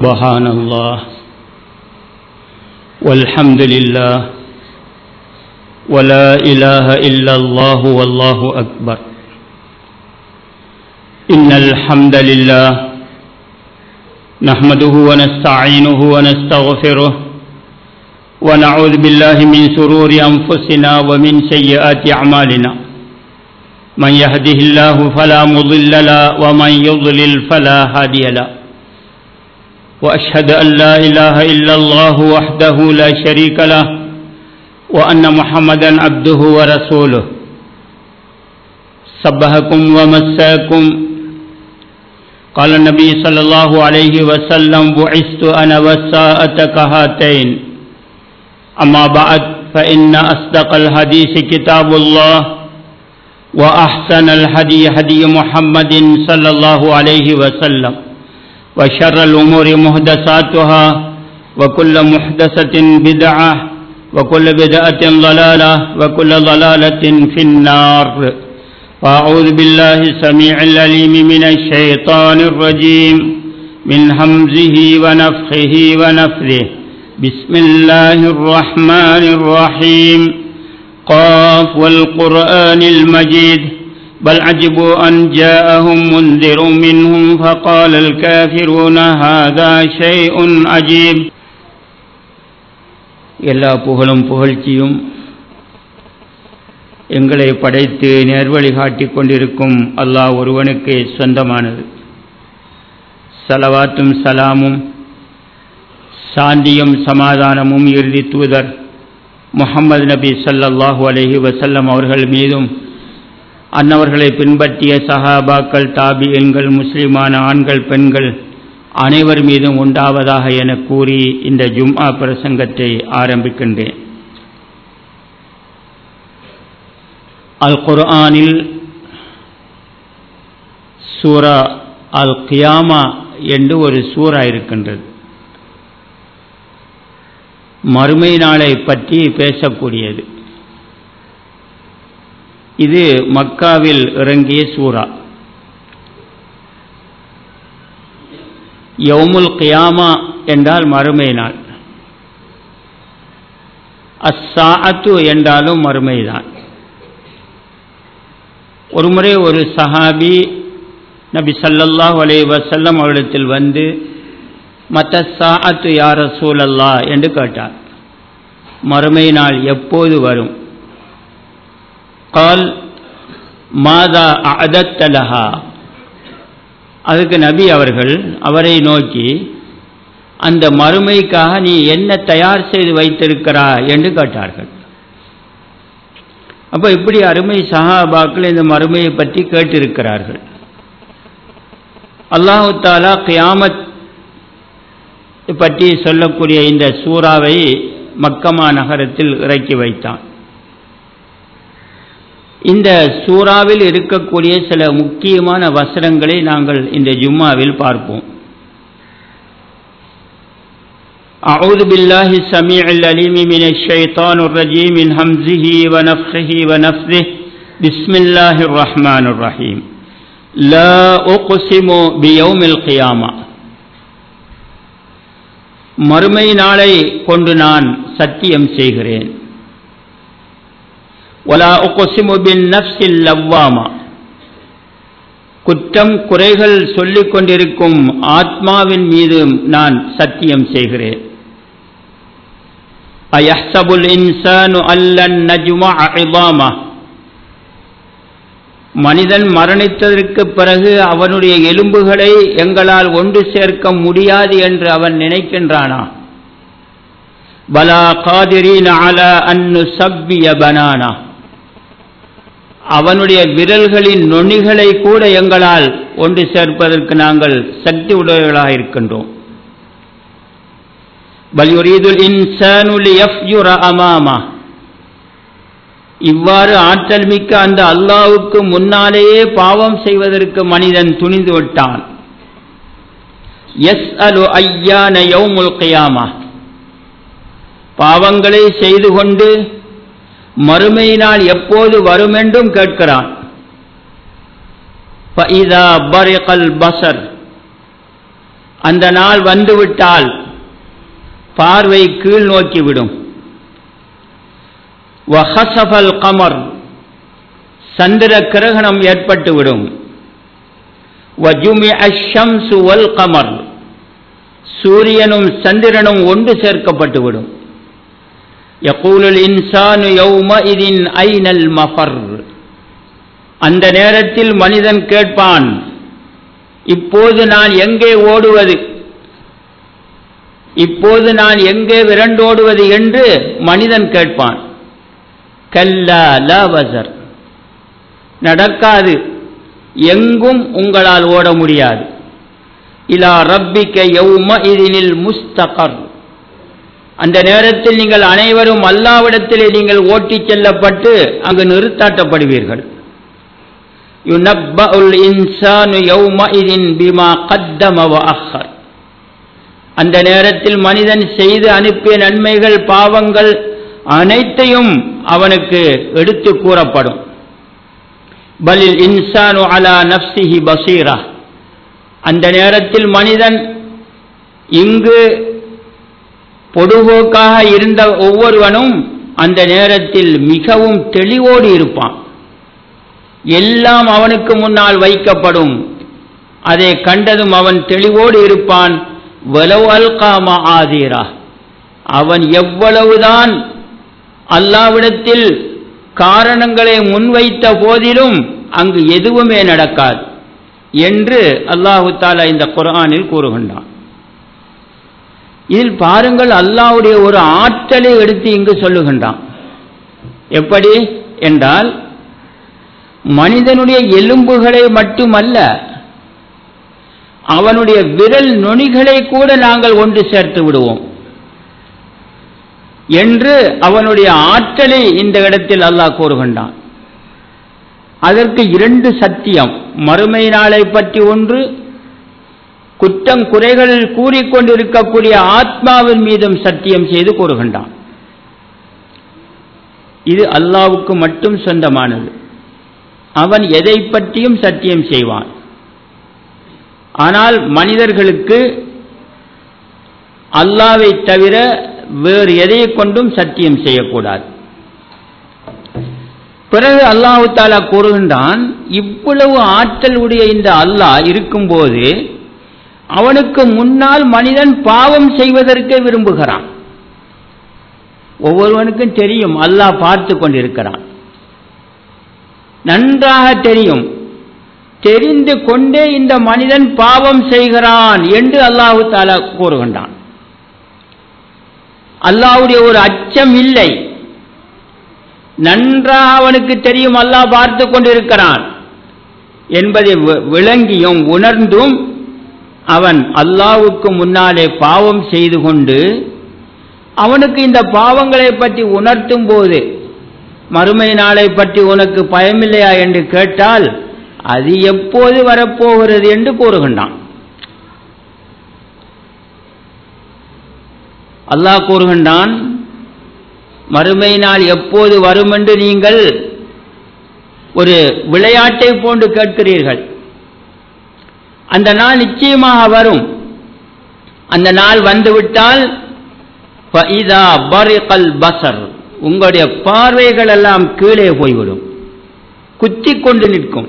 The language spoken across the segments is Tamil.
سبحان الله والحمد لله ولا إله إلا الله والله أكبر إن الحمد لله نحمده ونستعينه ونستغفره ونعوذ بالله من سرور أنفسنا ومن سيئات أعمالنا من يهده الله فلا مضل له ومن يضلل فلا هادي له واشهد ان لا اله الا الله وحده لا شريك له وان محمدا عبده ورسوله صبحكم ومساكم قال النبي صلى الله عليه وسلم بعثت انا والساءه كهاتين اما بعد فان اصدق الحديث كتاب الله واحسن الهدي هدي محمد صلى الله عليه وسلم وشر الأمور محدثاتها وكل محدثة بدعة وكل بدعة ضلالة وكل ضلالة في النار وأعوذ بالله السميع العليم من الشيطان الرجيم من همزه ونفخه ونفذه بسم الله الرحمن الرحيم قاف والقرآن المجيد بل عجبوا أن جاءهم منذر منهم فقال الكافرون هذا شيء عجيب எல்லா புகழும் புகழ்ச்சியும் எங்களை படைத்து நேர்வழி காட்டிக் கொண்டிருக்கும் அல்லாஹ் ஒருவனுக்கு சொந்தமானது சலவாத்தும் சலாமும் சாந்தியும் சமாதானமும் இறுதி தூதர் முகமது நபி சல்லல்லாஹூ அலஹி வசல்லம் அவர்கள் மீதும் அன்னவர்களை பின்பற்றிய சஹாபாக்கள் தாபியன்கள் முஸ்லிமான ஆண்கள் பெண்கள் அனைவர் மீதும் உண்டாவதாக என கூறி இந்த ஜும்ஆ பிரசங்கத்தை ஆரம்பிக்கின்றேன் அல் குர்ஆனில் சூரா அல் கியாமா என்று ஒரு சூறா இருக்கின்றது மறுமை நாளை பற்றி பேசக்கூடியது இது மக்காவில் இறங்கிய சூரா யவுமுல் கியாமா என்றால் மறுமை நாள் அஸ்ஸாஅத்து என்றாலும் மறுமைதான் ஒருமுறை ஒரு சஹாபி நபி சல்லல்லாஹ் அலே வசல்லம் அவரிடத்தில் வந்து மற்ற சாஅத்து யார சூழல்லா என்று கேட்டார் மறுமை நாள் எப்போது வரும் கால் மாதா அதத்தலஹா அதுக்கு நபி அவர்கள் அவரை நோக்கி அந்த மறுமைக்காக நீ என்ன தயார் செய்து வைத்திருக்கிறா என்று கேட்டார்கள் அப்போ இப்படி அருமை சஹாபாக்கள் இந்த மறுமையை பற்றி கேட்டிருக்கிறார்கள் அல்லாஹு தாலா கியாமத் பற்றி சொல்லக்கூடிய இந்த சூறாவை மக்கமா நகரத்தில் இறக்கி வைத்தான் இந்த சூறாவில் இருக்கக்கூடிய சில முக்கியமான வசனங்களை நாங்கள் இந்த ஜும்மாவில் பார்ப்போம் أعوذ بالله السميع العليم من الشيطان الرجيم من همزه ونفخه ونفذه بسم الله الرحمن الرحيم لا أقسم بيوم القيامة மறுமை நாளை கொண்டு நான் சத்தியம் செய்கிறேன் ஒலா உகசிமு பின் நப்சில் லவ்வாமா குற்றம் குறைகள் சொல்லிக் கொண்டிருக்கும் ஆத்மாவின் மீது நான் சத்தியம் செய்கிறேன் அயஹ்சபுல் இன்சானு அல்லன் நஜுமா அஹிபாமா மனிதன் மரணித்ததற்கு பிறகு அவனுடைய எலும்புகளை எங்களால் ஒன்று சேர்க்க முடியாது என்று அவன் நினைக்கின்றானா பலா காதிரீன் அலா அன்னு சப்பிய பனானா அவனுடைய விரல்களின் நொனிகளை கூட எங்களால் ஒன்று சேர்ப்பதற்கு நாங்கள் சக்தி உடையவர்களாக இருக்கின்றோம் பல்யுரீதுல் இன்சானுல் யஃப்யுர அமாமா இவ்வாறு ஆற்றல் மிக்க அந்த அல்லாவுக்கு முன்னாலேயே பாவம் செய்வதற்கு மனிதன் துணிந்து விட்டான் எஸ் அலு ஐயான யௌமுல் கியாமா பாவங்களை செய்து கொண்டு மறுமையினால் எப்போது வரும் என்றும் கேட்கிறான் فإذا برق البصر அந்த நாள் வந்துவிட்டால் பார்வை கீழ் நோக்கிவிடும் வஹசபல் கமர் சந்திர கிரகணம் ஏற்பட்டுவிடும் வஜுமி அஷம்சு வல் கமர் சூரியனும் சந்திரனும் ஒன்று சேர்க்கப்பட்டுவிடும் யகூலுல் இன்சானு யௌமஇதின் ஐனல் மஃபர் அந்த நேரத்தில் மனிதன் கேட்பான் இப்போது நான் எங்கே ஓடுவது இப்போது நான் எங்கே விரண்டோடுவது என்று மனிதன் கேட்பான் கல்லா லா வசர் நடக்காது எங்கும் உங்களால் ஓட முடியாது இலா ரப்பிக்க யௌம இதினில் முஸ்தகர் அந்த நேரத்தில் நீங்கள் அனைவரும் அல்லாவிடத்திலே நீங்கள் ஓட்டிச் செல்லப்பட்டு அங்கு நிறுத்தாட்டப்படுவீர்கள் யுனப்பஉல் இன்சானு யௌமஇதின் பிமா கத்தம வ அஹர் அந்த நேரத்தில் மனிதன் செய்து அனுப்பிய நன்மைகள் பாவங்கள் அனைத்தையும் அவனுக்கு எடுத்து கூறப்படும் பலில் இன்சானு அலா நப்சிஹி பசீரா அந்த நேரத்தில் மனிதன் இங்கு பொடுபோக்காக இருந்த ஒவ்வொருவனும் அந்த நேரத்தில் மிகவும் தெளிவோடு இருப்பான் எல்லாம் அவனுக்கு முன்னால் வைக்கப்படும் அதை கண்டதும் அவன் தெளிவோடு இருப்பான் வலவு அல்காம ஆதீரா அவன் எவ்வளவுதான் அல்லாவிடத்தில் காரணங்களை முன்வைத்த போதிலும் அங்கு எதுவுமே நடக்காது என்று அல்லாஹு தாலா இந்த குரானில் கூறுகின்றான் இதில் பாருங்கள் அல்லாவுடைய ஒரு ஆற்றலை எடுத்து இங்கு சொல்லுகின்றான் எப்படி என்றால் மனிதனுடைய எலும்புகளை மட்டுமல்ல அவனுடைய விரல் நுனிகளை கூட நாங்கள் ஒன்று சேர்த்து விடுவோம் என்று அவனுடைய ஆற்றலை இந்த இடத்தில் அல்லாஹ் கூறுகின்றான் அதற்கு இரண்டு சத்தியம் மறுமை நாளை பற்றி ஒன்று குற்றம் குறைகளில் கூறிக்கொண்டிருக்கக்கூடிய ஆத்மாவின் மீதும் சத்தியம் செய்து கூறுகின்றான் இது அல்லாவுக்கு மட்டும் சொந்தமானது அவன் எதை பற்றியும் சத்தியம் செய்வான் ஆனால் மனிதர்களுக்கு அல்லாவை தவிர வேறு எதை கொண்டும் சத்தியம் செய்யக்கூடாது பிறகு அல்லாஹு தாலா கூறுகின்றான் இவ்வளவு ஆற்றல் உடைய இந்த அல்லாஹ் இருக்கும்போது அவனுக்கு முன்னால் மனிதன் பாவம் செய்வதற்கே விரும்புகிறான் ஒவ்வொருவனுக்கும் தெரியும் அல்லாஹ் பார்த்து கொண்டிருக்கிறான் நன்றாக தெரியும் தெரிந்து கொண்டே இந்த மனிதன் பாவம் செய்கிறான் என்று அல்லாஹு தாலா கூறுகின்றான் அல்லாவுடைய ஒரு அச்சம் இல்லை நன்றாக அவனுக்கு தெரியும் அல்லாஹ் பார்த்து கொண்டிருக்கிறான் என்பதை விளங்கியும் உணர்ந்தும் அவன் அல்லாவுக்கு முன்னாலே பாவம் செய்து கொண்டு அவனுக்கு இந்த பாவங்களை பற்றி உணர்த்தும் போது மறுமை நாளை பற்றி உனக்கு பயமில்லையா என்று கேட்டால் அது எப்போது வரப்போகிறது என்று கூறுகின்றான் அல்லாஹ் கூறுகின்றான் மறுமை நாள் எப்போது வரும் என்று நீங்கள் ஒரு விளையாட்டை போன்று கேட்கிறீர்கள் அந்த நாள் நிச்சயமாக வரும் அந்த நாள் வந்துவிட்டால் பசர் உங்களுடைய பார்வைகள் எல்லாம் கீழே போய்விடும் குத்தி கொண்டு நிற்கும்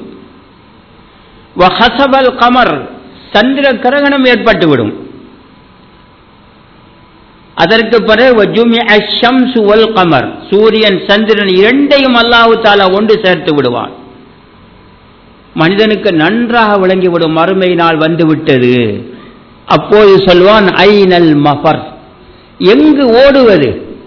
வஹசபல் கமர் சந்திர கிரகணம் ஏற்பட்டுவிடும் அதற்கு பிறகு கமர் சூரியன் சந்திரன் இரண்டையும் அல்லாஹு தாலா ஒன்று சேர்த்து விடுவான் மனிதனுக்கு நன்றாக விளங்கிவிடும் மறுமை நாள் வந்துவிட்டது அப்போது சொல்வான் ஐநல் மஃபர் எங்கு ஓடுவது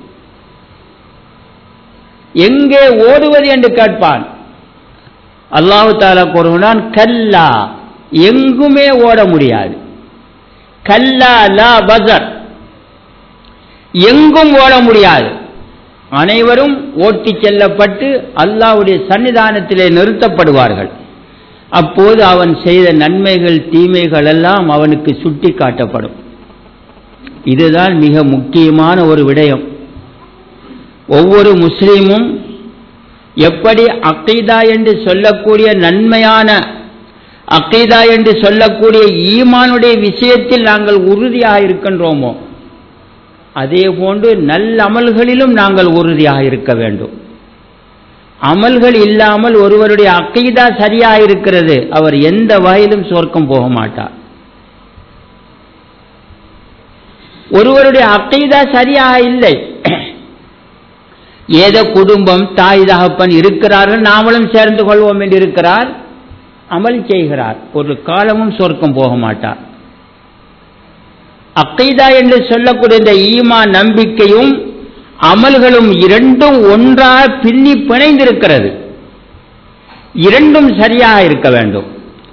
எங்கே ஓடுவது என்று கேட்பான் அல்லாஹு தாலா கூறுகிறான் கல்லா எங்குமே ஓட முடியாது கல்லா லா பசர் எங்கும் ஓட முடியாது அனைவரும் ஓட்டிச் செல்லப்பட்டு அல்லாவுடைய சன்னிதானத்திலே நிறுத்தப்படுவார்கள் அப்போது அவன் செய்த நன்மைகள் தீமைகள் எல்லாம் அவனுக்கு சுட்டி காட்டப்படும் இதுதான் மிக முக்கியமான ஒரு விடயம் ஒவ்வொரு முஸ்லீமும் எப்படி அக்கைதா என்று சொல்லக்கூடிய நன்மையான அக்கீதா என்று சொல்லக்கூடிய ஈமானுடைய விஷயத்தில் நாங்கள் உறுதியாக இருக்கின்றோமோ அதே போன்று நல்ல அமல்களிலும் நாங்கள் உறுதியாக இருக்க வேண்டும் அமல்கள் இல்லாமல் ஒருவருடைய அக்கீதா சரியாக இருக்கிறது அவர் எந்த வகையிலும் சொர்க்கம் போக மாட்டார் ஒருவருடைய அக்கீதா சரியாக இல்லை ஏதோ குடும்பம் தாய் தகப்பன் இருக்கிறார்கள் நாமளும் சேர்ந்து கொள்வோம் என்று இருக்கிறார் அமல் செய்கிறார் ஒரு காலமும் சொர்க்கம் போக மாட்டார் அக்கைதா என்று சொல்லக்கூடிய இந்த ஈமா நம்பிக்கையும் அமல்களும் இரண்டும் ஒன்றாக பின்னி பிணைந்திருக்கிறது இரண்டும் சரியாக இருக்க வேண்டும்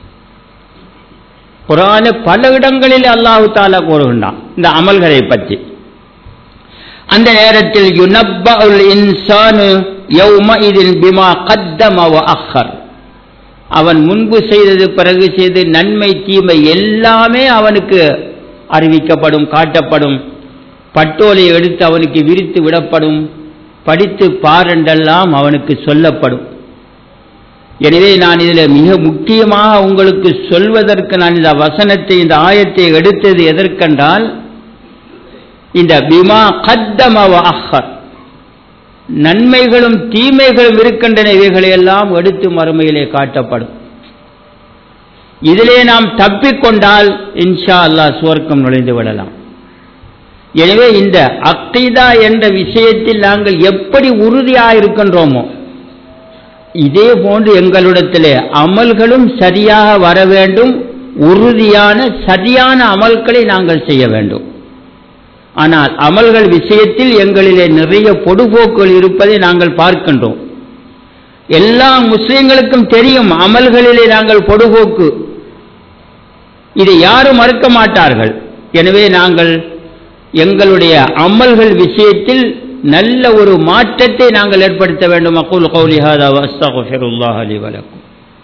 குரான பல இடங்களில் அல்லாஹு தாலா கூறுகின்றான் இந்த அமல்களை பற்றி அந்த நேரத்தில் யுனப்பல் இன்சானு யௌமஇதின் பிமா கத்தம வ அஹர் அவன் முன்பு செய்தது பிறகு செய்து நன்மை தீமை எல்லாமே அவனுக்கு அறிவிக்கப்படும் காட்டப்படும் பட்டோலை எடுத்து அவனுக்கு விரித்து விடப்படும் படித்து பாரென்றெல்லாம் அவனுக்கு சொல்லப்படும் எனவே நான் இதில் மிக முக்கியமாக உங்களுக்கு சொல்வதற்கு நான் இந்த வசனத்தை இந்த ஆயத்தை எடுத்தது எதற்கென்றால் இந்த பிமா கத்தமவ அஹர் நன்மைகளும் தீமைகளும் இருக்கின்றன இவைகளை எல்லாம் எடுத்து மறுமையிலே காட்டப்படும் இதிலே நாம் தப்பிக்கொண்டால் இன்ஷா அல்லாஹ் சுவர்க்கம் நுழைந்து விடலாம் எனவே இந்த அக்கீதா என்ற விஷயத்தில் நாங்கள் எப்படி உறுதியாக இருக்கின்றோமோ இதே போன்று எங்களிடத்திலே அமல்களும் சரியாக வர வேண்டும் உறுதியான சரியான அமல்களை நாங்கள் செய்ய வேண்டும் ஆனால் அமல்கள் விஷயத்தில் எங்களிலே நிறைய பொடுபோக்குகள் இருப்பதை நாங்கள் பார்க்கின்றோம் எல்லா முஸ்லிம்களுக்கும் தெரியும் அமல்களிலே நாங்கள் பொடுபோக்கு இதை யாரும் மறுக்க மாட்டார்கள் எனவே நாங்கள் எங்களுடைய அமல்கள் விஷயத்தில் நல்ல ஒரு மாற்றத்தை நாங்கள் ஏற்படுத்த வேண்டும் அக்குல் கௌலி ஹாதா வஸ்தகுஃபிருல்லாஹ் அலி வலக்கும்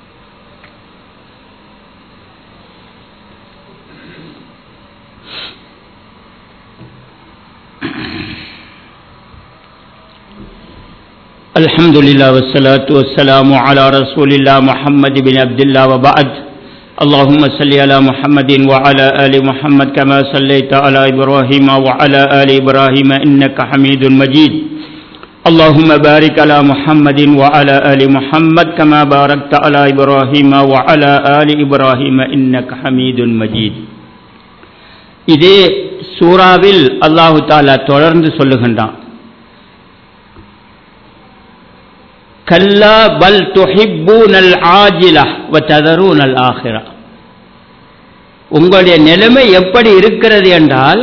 الحمد لله والصلاة والسلام على رسول الله محمد بن عبد الله وبعد اللهم صل على محمد وعلى آل محمد كما صليت على إبراهيم وعلى آل إبراهيم إنك حميد مجيد اللهم بارك على محمد وعلى آل محمد كما باركت على إبراهيم وعلى آل إبراهيم إنك حميد مجيد இதே சூறாவில் அல்லாஹு தாலா தொடர்ந்து சொல்லுகின்றான் கல்லா பல் துஹிப்பூனல் ஆஜிலா வததரூனல் ஆஹிரா உங்களுடைய நிலைமை எப்படி இருக்கிறது என்றால்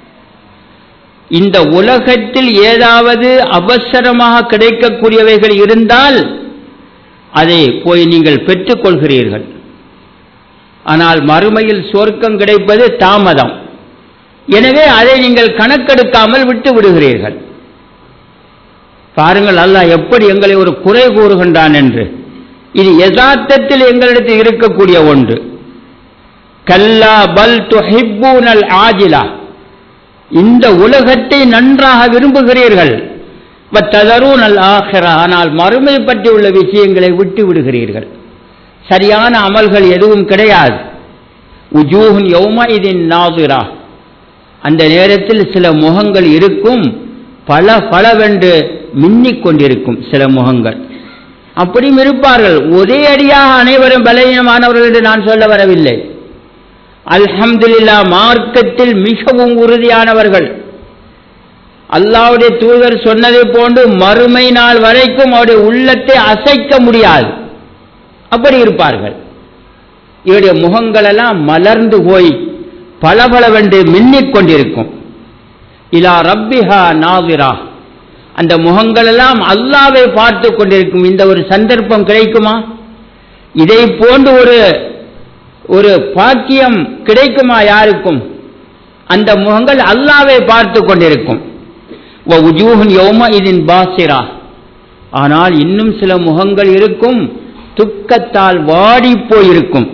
இந்த உலகத்தில் ஏதாவது அவசரமாக கிடைக்கக்கூடியவைகள் இருந்தால் அதை போய் நீங்கள் பெற்றுக்கொள்கிறீர்கள் ஆனால் மறுமையில் சொர்க்கம் கிடைப்பது தாமதம் எனவே அதை நீங்கள் கணக்கெடுக்காமல் விட்டு விடுகிறீர்கள் பாருங்கள் அல்லாஹ் எப்படி எங்களை ஒரு குறை கூறுகின்றான் என்று இது யதார்த்தத்தில் எங்களிடத்தில் இருக்கக்கூடிய ஒன்று கல்லா பல் துஹிப்பூனல் ஆஜிலா இந்த உலகத்தை நன்றாக விரும்புகிறீர்கள் ததரூனல் ஆஹிரா ஆனால் மறுமை பற்றி உள்ள விஷயங்களை விட்டு விடுகிறீர்கள் சரியான அமல்கள் எதுவும் கிடையாது உஜூஹுன் யௌம இதின் நாதுரா அந்த நேரத்தில் சில முகங்கள் இருக்கும் பல பலவென்று மின்னிக் கொண்டிருக்கும் சில முகங்கள் அப்படியும் இருப்பார்கள் ஒரே அடியாக அனைவரும் பலவீனமானவர்கள் என்று நான் சொல்ல வரவில்லை அல்ஹம்துலில்லா மார்க்கத்தில் மிகவும் உறுதியானவர்கள் அல்லாவுடைய தூதர் சொன்னதை போன்று மறுமை நாள் வரைக்கும் அவருடைய உள்ளத்தை அசைக்க முடியாது அப்படி இருப்பார்கள் இவருடைய முகங்களெல்லாம் மலர்ந்து போய் பளபளவென்று மின்னிக் கொண்டிருக்கும் இலா ரப்பிஹா நாவிரா அந்த முகங்களெல்லாம் அல்லாவை பார்த்து கொண்டிருக்கும் இந்த ஒரு சந்தர்ப்பம் கிடைக்குமா இதை போன்று ஒரு ஒரு பாக்கியம் கிடைக்குமா யாருக்கும் அந்த முகங்கள் அல்லாவை பார்த்து கொண்டிருக்கும் யோம இதன் பாசிரா ஆனால் இன்னும் சில முகங்கள் இருக்கும் துக்கத்தால் வாடி போயிருக்கும்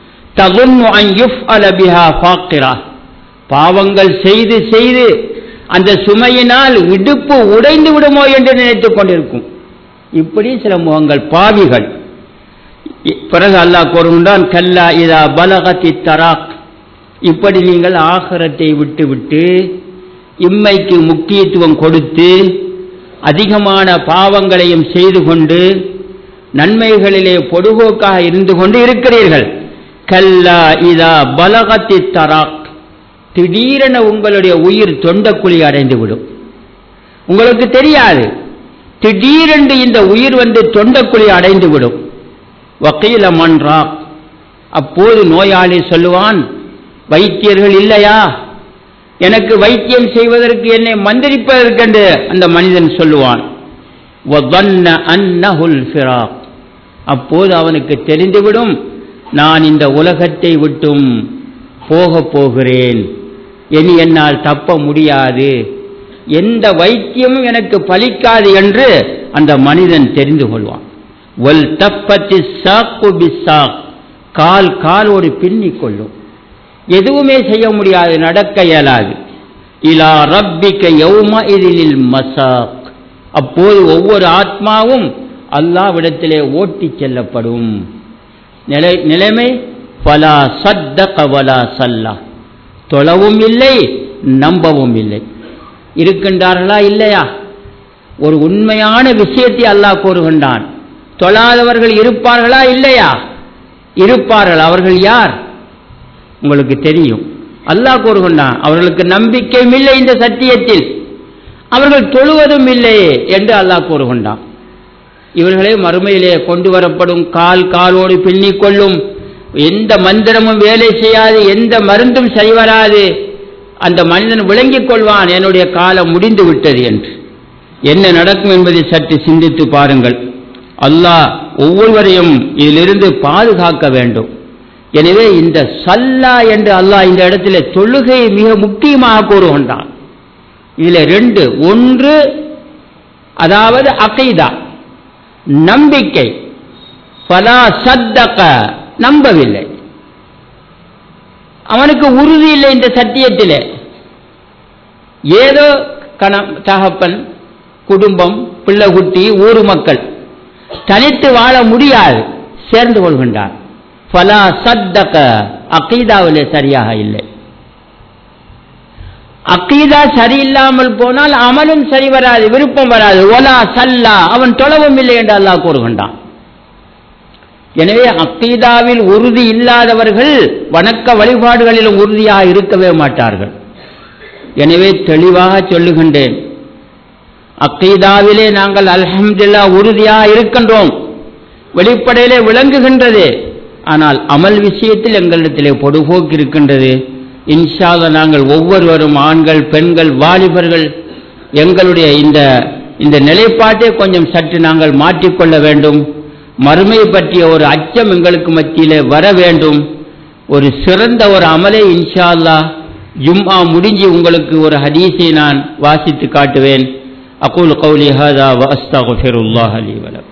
பாவங்கள் செய்து செய்து அந்த சுமையினால் இடுப்பு உடைந்து விடுமோ என்று நினைத்துக் கொண்டிருக்கும் இப்படி சில முகங்கள் பாவிகள் பிறகு அல்லாஹ் கூறுகின்றான் கல்லா இதா பலகத்தி தராக் இப்படி நீங்கள் ஆகரத்தை விட்டு விட்டு இம்மைக்கு முக்கியத்துவம் கொடுத்து அதிகமான பாவங்களையும் செய்து கொண்டு நன்மைகளிலே பொடுபோக்காக இருந்து கொண்டு இருக்கிறீர்கள் கல்லா இதா பலகத்தி தராக் திடீரென உங்களுடைய உயிர் தொண்டக்குழி அடைந்துவிடும் உங்களுக்கு தெரியாது திடீரென்று இந்த உயிர் வந்து தொண்டக்குழி அடைந்துவிடும் வக்கீல மன்றா அப்போது நோயாளி சொல்லுவான் வைத்தியர்கள் இல்லையா எனக்கு வைத்தியம் செய்வதற்கு என்னை மந்திரிப்பதற்கென்று அந்த மனிதன் சொல்லுவான் அப்போது அவனுக்கு தெரிந்துவிடும் நான் இந்த உலகத்தை விட்டும் போகப் போகிறேன் இனி என்னால் தப்ப முடியாது எந்த வைத்தியமும் எனக்கு பலிக்காது என்று அந்த மனிதன் தெரிந்து கொள்வான் ஒல் தப்பத்தி சாக்கு பிசாக் கால் காலோடு பின்னிக் கொள்ளும் எதுவுமே செய்ய முடியாது நடக்க இயலாது இலா ரப்பிக்க யௌம இதிலில் மசாக் அப்போது ஒவ்வொரு ஆத்மாவும் அல்லாவிடத்திலே ஓட்டிச் செல்லப்படும் நிலை நிலைமை பலா சத்த கவலா சல்லா தொழவும் இல்லை நம்பவும் இல்லை இருக்கின்றார்களா இல்லையா ஒரு உண்மையான விஷயத்தை அல்லாஹ் கூறுகின்றான் தொழாதவர்கள் இருப்பார்களா இல்லையா இருப்பார்கள் அவர்கள் யார் உங்களுக்கு தெரியும் அல்லாஹ் கூறுகின்றான் அவர்களுக்கு நம்பிக்கையும் இல்லை இந்த சத்தியத்தில் அவர்கள் தொழுவதும் இல்லை என்று அல்லாஹ் கூறுகின்றான் இவர்களே மறுமையிலே கொண்டு வரப்படும் கால் காலோடு பின்னிக் கொள்ளும் எந்த மந்திரமும் வேலை செய்யாது எந்த மருந்தும் சரிவராது அந்த மனிதன் விளங்கிக் கொள்வான் என்னுடைய காலம் முடிந்து விட்டது என்று என்ன நடக்கும் என்பதை சற்று சிந்தித்து பாருங்கள் அல்லாஹ் ஒவ்வொருவரையும் இதிலிருந்து பாதுகாக்க வேண்டும் எனவே இந்த சல்லா என்று அல்லாஹ் இந்த இடத்துல தொழுகை மிக முக்கியமாக கூறுகின்றான் இதில் ரெண்டு ஒன்று அதாவது அகைதா நம்பிக்கை பலா சத்தக நம்பவில்லை அவனுக்கு உறுதி இல்லை இந்த சத்தியத்திலே ஏதோ கண தகப்பன் குடும்பம் பிள்ளைகுட்டி ஊர் மக்கள் தனித்து வாழ முடியாது சேர்ந்து கொள்கின்றார் பலா சத்தக அக்கீதாவிலே சரியாக இல்லை அக்கீதா சரியில்லாமல் போனால் அமலும் சரி வராது விருப்பம் வராது ஒலா சல்லா அவன் தொழவும் இல்லை என்று அல்லாஹ் கூறுகின்றான் எனவே அக்கீதாவில் உறுதி இல்லாதவர்கள் வணக்க வழிபாடுகளிலும் உறுதியாக இருக்கவே மாட்டார்கள் எனவே தெளிவாக சொல்லுகின்றேன் அக்கீதாவிலே நாங்கள் அல்ஹம்துல்லா உறுதியாக இருக்கின்றோம் வெளிப்படையிலே விளங்குகின்றது ஆனால் அமல் விஷயத்தில் எங்களிடத்திலே பொடுபோக்கு இருக்கின்றது இன்ஷாத நாங்கள் ஒவ்வொருவரும் ஆண்கள் பெண்கள் வாலிபர்கள் எங்களுடைய இந்த இந்த நிலைப்பாட்டை கொஞ்சம் சற்று நாங்கள் மாற்றிக்கொள்ள வேண்டும் மறுமை பற்றிய ஒரு அச்சம் எங்களுக்கு மத்தியிலே வர வேண்டும் ஒரு சிறந்த ஒரு அமலை இன்ஷா அல்லா ஜும்ஆ முடிஞ்சு உங்களுக்கு ஒரு ஹதீஸை நான் வாசித்து காட்டுவேன் அகூல் கௌலி ஹாதா வ அஸ்தகுஃபிருல்லாஹ் லி வலக்கும்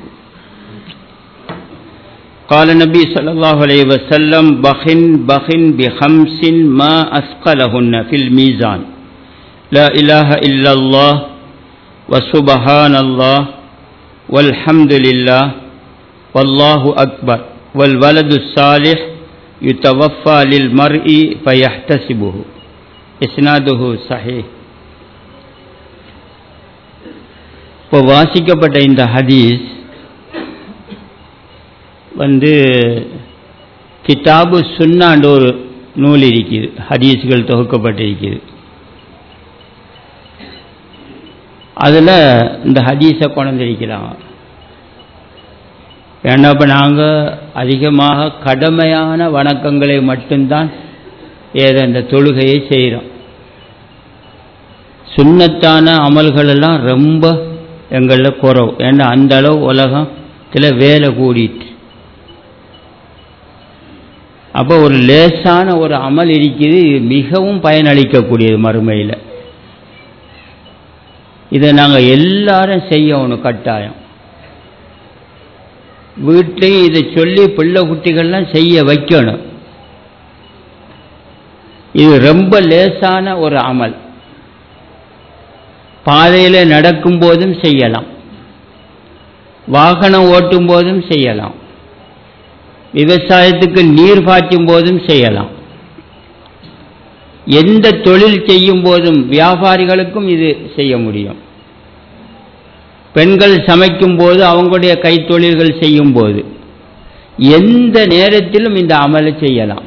قال النبي صلى الله عليه وسلم بخن بخن بخمس ما أثقلهن في الميزان لا إله إلا الله وسبحان الله والحمد لله والله أكبر والولد الصالح يتوفى للمرء فيحتسبه إسناده صحيح இப்போ வாசிக்கப்பட்ட இந்த ஹதீஸ் வந்து கிதாபு சுன்னாண்டு ஒரு நூல் இருக்குது ஹதீஸ்கள் தொகுக்கப்பட்டிருக்குது அதில் இந்த ஹதீஸை கொண்டிருக்கிறாங்க ஏன்னா இப்போ நாங்கள் அதிகமாக கடமையான வணக்கங்களை மட்டும்தான் ஏதோ இந்த தொழுகையை செய்கிறோம் சுண்ணத்தான அமல்கள் எல்லாம் ரொம்ப எங்களில் குறவு ஏன்னா அந்த அளவு உலகத்தில் வேலை கூடிட்டு அப்போ ஒரு லேசான ஒரு அமல் இருக்குது இது மிகவும் பயனளிக்கக்கூடியது மறுமையில் இதை நாங்கள் எல்லாரும் செய்யணும் கட்டாயம் வீட்லேயும் இதை சொல்லி பிள்ளை குட்டிகள்லாம் செய்ய வைக்கணும் இது ரொம்ப லேசான ஒரு அமல் பாதையில் நடக்கும் போதும் செய்யலாம் வாகனம் ஓட்டும் போதும் செய்யலாம் விவசாயத்துக்கு நீர் பாய்ச்சும் போதும் செய்யலாம் எந்த தொழில் செய்யும் போதும் வியாபாரிகளுக்கும் இது செய்ய முடியும் பெண்கள் சமைக்கும் போது அவங்களுடைய கைத்தொழில்கள் செய்யும் போது எந்த நேரத்திலும் இந்த அமலை செய்யலாம்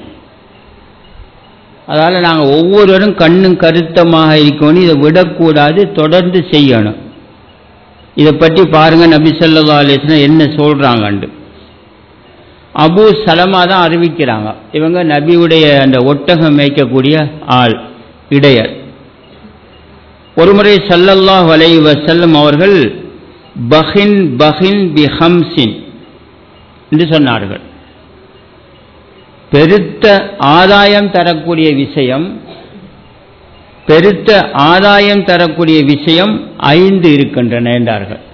அதனால் நாங்கள் ஒவ்வொருவரும் கண்ணும் கருத்தமாக இருக்கணும் இதை விடக்கூடாது தொடர்ந்து செய்யணும் இதை பற்றி பாருங்க நபி சொல்லா அலிஸ்லாம் என்ன சொல்றாங்கண்டு அபு சலமா தான் அறிவிக்கிறாங்க இவங்க நபியுடைய அந்த ஒட்டகம் மேய்க்கக்கூடிய ஆள் இடையர் ஒருமுறை சல்லல்லாஹ் அலை வசல்லம் அவர்கள் பஹின் பஹின் பி ஹம்சின் என்று சொன்னார்கள் பெருத்த ஆதாயம் தரக்கூடிய விஷயம் பெருத்த ஆதாயம் தரக்கூடிய விஷயம் ஐந்து இருக்கின்றன என்றார்கள்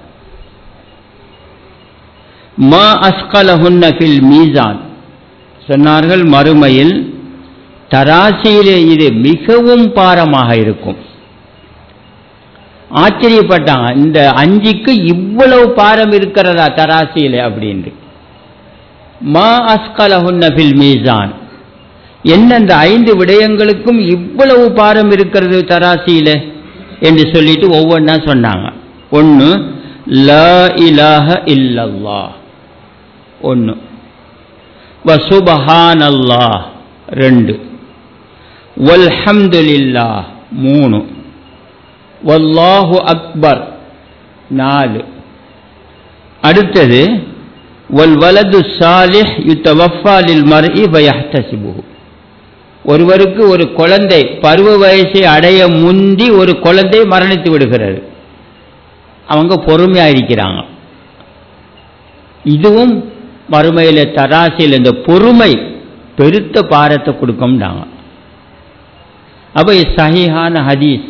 மா அஸ்கலஹுன்ன ஃபில் மீசான் சொன்னார்கள் மறுமையில் தராசியிலே இது மிகவும் பாரமாக இருக்கும் ஆச்சரியப்பட்டாங்க இந்த அஞ்சுக்கு இவ்வளவு பாரம் இருக்கிறதா தராசியிலே அப்படின்ட்டு மா அஸ்கலஹுன்ன ஃபில் மீசான் என்ன இந்த ஐந்து விடயங்களுக்கும் இவ்வளவு பாரம் இருக்கிறது தராசியில என்று சொல்லிட்டு ஒவ்வொன்றா சொன்னாங்க ஒன்று ல இலாஹ இல்லல்லா ஒன்று வசுபஹான் அல்லாஹ் ரெண்டு வல்ஹம்துலில்லா மூணு வல்லாஹு அக்பர் நாலு அடுத்தது வல்வலது சாலிஹ் யுத்தவஃபா லில் மர்இ வயஹ்தசிபுஹு ஒருவருக்கு ஒரு குழந்தை பருவ வயசை அடைய முந்தி ஒரு குழந்தை மரணித்து விடுகிறது அவங்க பொறுமையா இருக்கிறாங்க இதுவும் மறுமையில தராசியில் இந்த பொறுமை பெருத்த பாரத்தை கொடுக்கும்னாங்க அப்ப இது சஹிஹான ஹதீஸ்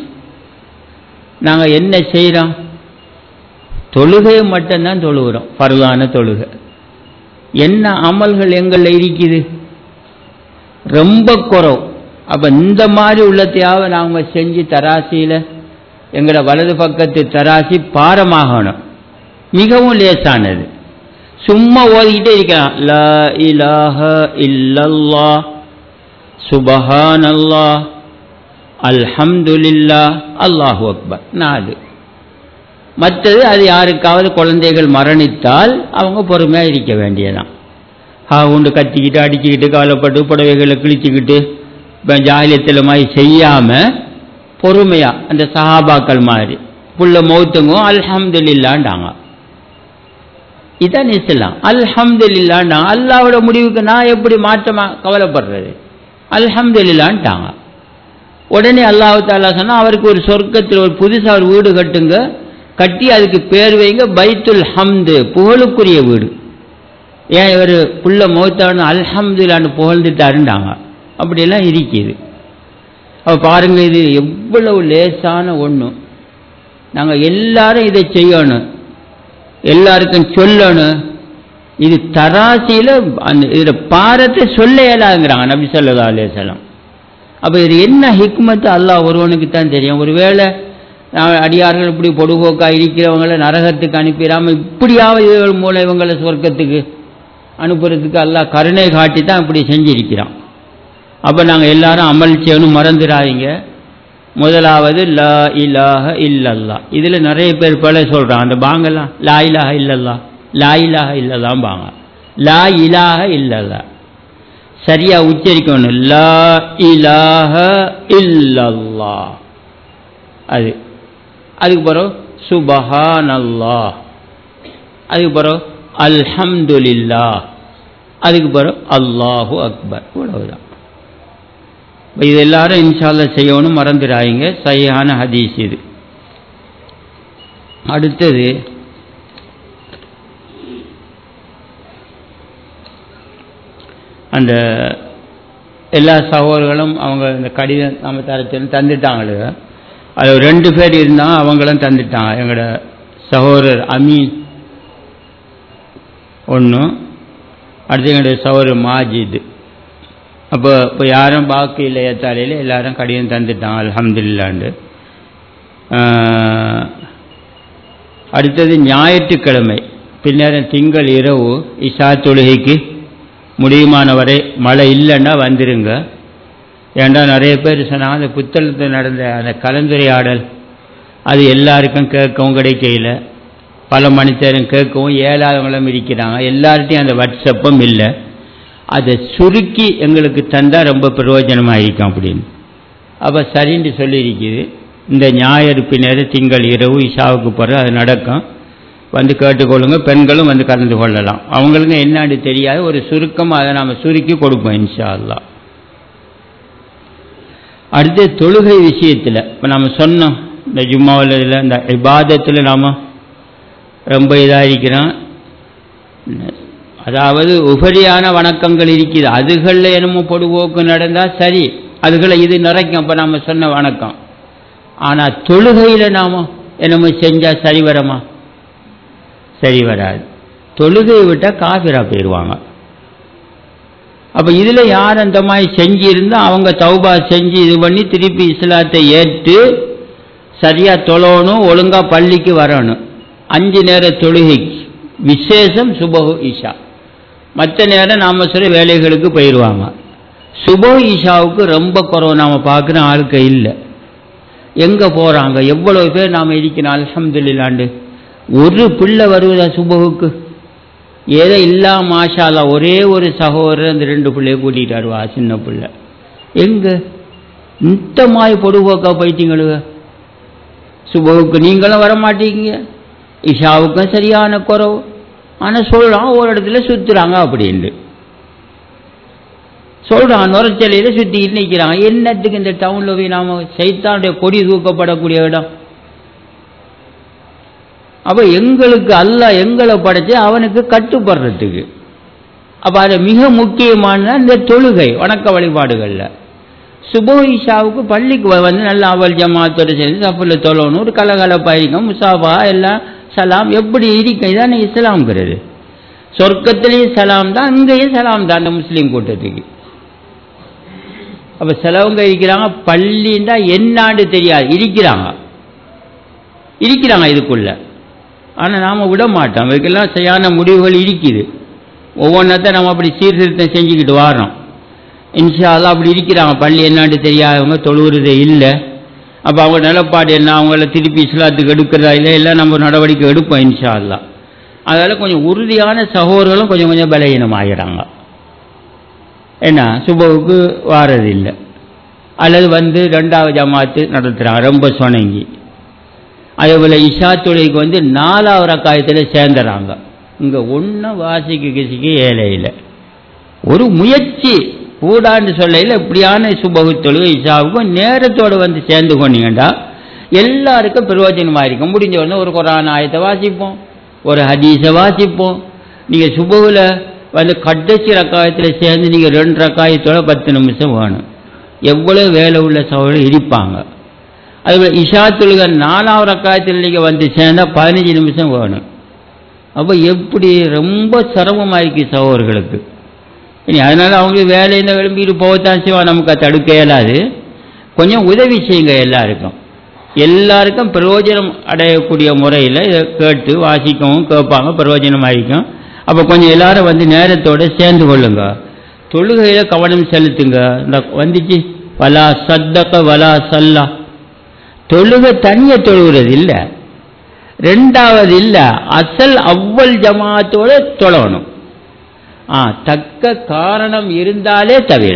நாங்க என்ன செய்யறோம் தொழுகையை மட்டும்தான் தொழுகிறோம் பருவான தொழுகை என்ன அமல்கள் எங்களில் இருக்குது ரொம்ப குறவு அப்போ இந்த மாதிரி உள்ளத்தையாவது நாங்கள் செஞ்சு தராசியில் எங்களோட வலது பக்கத்து தராசி பாரமாகணும் மிகவும் லேசானது சும்மா ஓதிக்கிட்டே இருக்கலாம் ல இலாஹ இல்லல்லா சுபஹானல்லா அல்ஹம்துலில்லா அல்லாஹு அக்பர் நாலு மற்றது அது யாருக்காவது குழந்தைகள் மரணித்தால் அவங்க பொறுமையாக இருக்க வேண்டியதான் ஆ உண்டு கத்திக்கிட்டு அடிச்சுக்கிட்டு கவலைப்பட்டு புடவைகளை கிழிச்சுக்கிட்டு இப்போ ஜாலியத்தில் மாதிரி செய்யாமல் பொறுமையாக அந்த சஹாபாக்கள் மாதிரி புள்ள மௌத்துங்கும் அல்ஹம்துலில்லாண்டாங்க இதான் இஸ்லாம் அல்ஹம்துலில்லாண்டாங்க அல்லாவோட முடிவுக்கு நான் எப்படி மாற்றமாக கவலைப்படுறது அல்ஹம்துலில்லான்ட்டாங்க உடனே அல்லாஹு தாலா சொன்னால் அவருக்கு ஒரு சொர்க்கத்தில் ஒரு புதுசாக ஒரு வீடு கட்டுங்க கட்டி அதுக்கு பேர் வைங்க பைத்துல் ஹம்து புகழுக்குரிய வீடு ஏன் இவர் புள்ள மௌத்தான்னு அல்ஹம்துல்லான்னு புகழ்ந்துட்டாருண்டாங்க அப்படியெல்லாம் இருக்குது அப்போ பாருங்க இது எவ்வளவு லேசான ஒன்று நாங்கள் எல்லாரும் இதை செய்யணும் எல்லாருக்கும் சொல்லணும் இது தராசியில் அந்த இதில் பாரத்தை சொல்ல இயலாதுங்கிறாங்க நபி சொல்லா அலேசலம் அப்போ இது என்ன ஹிக்மத்து அல்லாஹ் ஒருவனுக்கு தான் தெரியும் ஒருவேளை அடியார்கள் இப்படி பொடுபோக்காக இருக்கிறவங்கள நரகத்துக்கு அனுப்பிடாமல் இப்படியாவது இவர்கள் மூலம் இவங்களை சொர்க்கத்துக்கு அனுப்புறதுக்கு அல்லாஹ் கருணை காட்டி தான் இப்படி செஞ்சிருக்கிறான் அப்போ நாங்கள் எல்லாரும் அமல் செய்யணும் மறந்துடாதீங்க முதலாவது லா இலாஹ இல்லல்லா இதில் நிறைய பேர் பல சொல்கிறான் அந்த பாங்கெல்லாம் லா இலாஹ இல்லல்லா லா இலாஹ இல்லல்லாம் பாங்க லா இலாஹ இல்லல்லா சரியா உச்சரிக்கணும் லா இலாஹ இல்லல்லா அது அதுக்கு பிறகு சுபஹான் அல்லாஹ் அதுக்கு பிறகு அல்ஹம்துலில்லா அதுக்கு பிறகு அல்லாஹு அக்பர் இவ்வளவுதான் இது எல்லாரும் இன்ஷால்ல செய்யணும் மறந்துடாதீங்க சரியான ஹதீஸ் இது அடுத்தது அந்த எல்லா சகோதரர்களும் அவங்க இந்த கடிதம் நம்ம தரத்தில் தந்துட்டாங்களே அது ரெண்டு பேர் இருந்தாங்க அவங்களும் தந்துட்டாங்க எங்களோட சகோதரர் அமீன் ஒன்று அடுத்து எங்களுடைய சகோதரர் மாஜித் அப்போ இப்போ யாரும் பாக்கி இல்லை ஏத்தாலையில் எல்லாரும் கடிதம் தந்துட்டாங்க அலமதுல்லாண்டு அடுத்தது ஞாயிற்றுக்கிழமை பின்னர் திங்கள் இரவு இஷா தொழுகைக்கு முடியுமான வரை மழை இல்லைன்னா வந்துருங்க ஏண்டா நிறைய பேர் சொன்னாங்க அந்த புத்தகத்தில் நடந்த அந்த கலந்துரையாடல் அது எல்லாருக்கும் கேட்கவும் கிடைக்கல பல மணித்தேரும் கேட்கவும் ஏழாதவங்களும் இருக்கிறாங்க எல்லார்ட்டையும் அந்த வாட்ஸ்அப்பும் இல்லை அதை சுருக்கி எங்களுக்கு தந்தால் ரொம்ப பிரயோஜனமாக இருக்கும் அப்படின்னு அப்போ சரின்னு சொல்லியிருக்குது இந்த ஞாயிறு பின்னர் திங்கள் இரவு இஷாவுக்கு பிறகு அது நடக்கும் வந்து கேட்டுக்கொள்ளுங்க பெண்களும் வந்து கலந்து கொள்ளலாம் அவங்களுக்கு என்னான்னு தெரியாது ஒரு சுருக்கமாக அதை நாம் சுருக்கி கொடுப்போம் இன்ஷா அல்லாஹ் அடுத்து தொழுகை விஷயத்தில் இப்போ நம்ம சொன்னோம் இந்த ஜும்மாவில் இதில் இந்த இபாதத்தில் நாம் ரொம்ப இதாக இருக்கிறோம் அதாவது உபரியான வணக்கங்கள் இருக்குது அதுகளில் என்னமோ பொடுபோக்கு நடந்தால் சரி அதுகளை இது நிறைக்கும் இப்போ நாம் சொன்ன வணக்கம் ஆனால் தொழுகையில் நாம் என்னமோ செஞ்சால் சரி வரமா சரி வராது தொழுகையை விட்டால் காஃபிரா போயிடுவாங்க அப்போ இதில் யார் அந்த மாதிரி செஞ்சிருந்தால் அவங்க தௌபா செஞ்சு இது பண்ணி திருப்பி இஸ்லாத்தை ஏற்று சரியாக தொழணும் ஒழுங்காக பள்ளிக்கு வரணும் அஞ்சு நேர தொழுகைக்கு விசேஷம் சுபகு ஈஷா மற்ற நேரம் நாம் சொல்ல வேலைகளுக்கு போயிடுவாங்க சுபோ ஈஷாவுக்கு ரொம்ப குறவு நாம் பார்க்குற ஆளுக்க இல்லை எங்கே போகிறாங்க எவ்வளோ பேர் நாம் இருக்கிறோம் அலமதுல்லாண்டு ஒரு பிள்ளை வருவதா சுபகுக்கு ஏதோ இல்லா மாஷாலா ஒரே ஒரு சகோதரர் அந்த ரெண்டு பிள்ளைய கூட்டிகிட்டு வருவா சின்ன பிள்ளை எங்கே இந்த மாதிரி பொடுபோக்கா போயிட்டீங்களுங்க சுபகுக்கு நீங்களும் வர மாட்டீங்க இஷாவுக்கும் சரியான குறவு ஆனால் சொல்கிறான் ஒரு இடத்துல சுற்றுறாங்க அப்படின்ட்டு சொல்கிறான் நுரச்சலையில் சுற்றிக்கிட்டு நிற்கிறாங்க என்னத்துக்கு இந்த டவுனில் போய் நாம் சைத்தானுடைய கொடி தூக்கப்படக்கூடிய இடம் அப்போ எங்களுக்கு அல்ல எங்களை படைச்சு அவனுக்கு கட்டுப்படுறதுக்கு அப்போ அது மிக முக்கியமான இந்த தொழுகை வணக்க வழிபாடுகளில் சுபோ இஷாவுக்கு பள்ளிக்கு வந்து நல்ல அவல் ஜமாத்தோடு சேர்ந்து சஃபில் தொழணும் ஒரு கலகலப்பாயிருக்கும் முசாஃபா எல்லாம் சலாம் எப்படி இருக்கும் இதானே இஸ்லாம்ங்கிறது சொர்க்கத்திலையும் சலாம் தான் அங்கேயும் சலாம் தான் அந்த முஸ்லீம் கூட்டத்துக்கு அப்போ சிலவங்க இருக்கிறாங்க பள்ளின்னா என்னான்னு தெரியாது இருக்கிறாங்க இருக்கிறாங்க இதுக்குள்ள ஆனால் நாம் விட மாட்டோம் அதுக்கெல்லாம் சரியான முடிவுகள் இருக்குது ஒவ்வொன்றத்தை நம்ம அப்படி சீர்திருத்தம் செஞ்சுக்கிட்டு வரோம் இன்ஷால்லாம் அப்படி இருக்கிறாங்க பள்ளி என்னான்னு தெரியாதவங்க தொழுவுறதே இல்லை அப்போ அவங்க நிலப்பாடு என்ன அவங்கள திருப்பி இஸ்லாத்துக்கு எடுக்கிறதா இல்லை எல்லாம் நம்ம நடவடிக்கை எடுப்போம் இன்ஷா அல்லா அதனால் கொஞ்சம் உறுதியான சகோதரர்களும் கொஞ்சம் கொஞ்சம் பலகீனம் ஆகிறாங்க என்ன சுபவுக்கு வாரதில்லை அல்லது வந்து ரெண்டாவது ஜமாத்து நடத்துகிறாங்க ரொம்ப சொணங்கி அதே போல் இஷா தொழிலுக்கு வந்து நாலாவது ரக்காயத்தில் சேர்ந்துறாங்க இங்கே ஒன்றும் வாசிக்க கிசிக்க ஏழையில் ஒரு முயற்சி கூடான்னு சொல்லையில் இப்படியான சுபகு தொழுகை இஷாவுக்கும் நேரத்தோடு வந்து சேர்ந்து கொண்டீங்கண்டா எல்லாருக்கும் பிரயோஜனமாக இருக்கும் முடிஞ்ச உடனே ஒரு குரான் ஆயத்தை வாசிப்போம் ஒரு ஹதீஸை வாசிப்போம் நீங்கள் சுபகுல வந்து கடைசி ரக்காயத்தில் சேர்ந்து நீங்கள் ரெண்டு ரக்காயத்தோட பத்து நிமிஷம் வேணும் எவ்வளோ வேலை உள்ள சகோதரர் இருப்பாங்க அதுபோல் இஷா தொழுகை நாலாவது ரக்காயத்தில் நீங்கள் வந்து சேர்ந்தால் பதினஞ்சு நிமிஷம் வேணும் அப்போ எப்படி ரொம்ப சிரமமாக இருக்கு சகோதரர்களுக்கு இனி அதனால் அவங்களுக்கு வேலையில் விரும்பிட்டு போகத்தான் செய்வான் நமக்கு தடுக்க இயலாது கொஞ்சம் உதவி செய்யுங்க எல்லாருக்கும் எல்லாருக்கும் பிரயோஜனம் அடையக்கூடிய முறையில் இதை கேட்டு வாசிக்கவும் கேட்பாங்க பிரயோஜனமாக இருக்கும் அப்போ கொஞ்சம் எல்லாரும் வந்து நேரத்தோடு சேர்ந்து கொள்ளுங்க தொழுகையில் கவனம் செலுத்துங்க இந்த வந்துச்சு வலா சத்தக்க வலா சல்லா தொழுகை தனியை தொழுகிறது இல்லை ரெண்டாவது இல்லை அசல் அவ்வள் ஜமாத்தோட தொழணும் ஆ தக்க காரணம் இருந்தாலே தவிர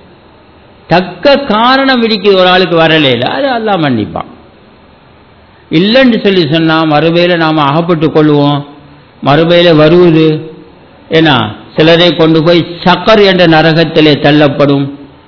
தக்க காரணம் இருக்குது ஒரு ஆளுக்கு வரலையில் அது எல்லாம் மன்னிப்பான் இல்லைன்னு சொல்லி சொன்னால் மறுபையில் நாம் அகப்பட்டு கொள்வோம் மறுபையில் வருவது ஏன்னா சிலரை கொண்டு போய் சக்கர் என்ற நரகத்திலே தள்ளப்படும்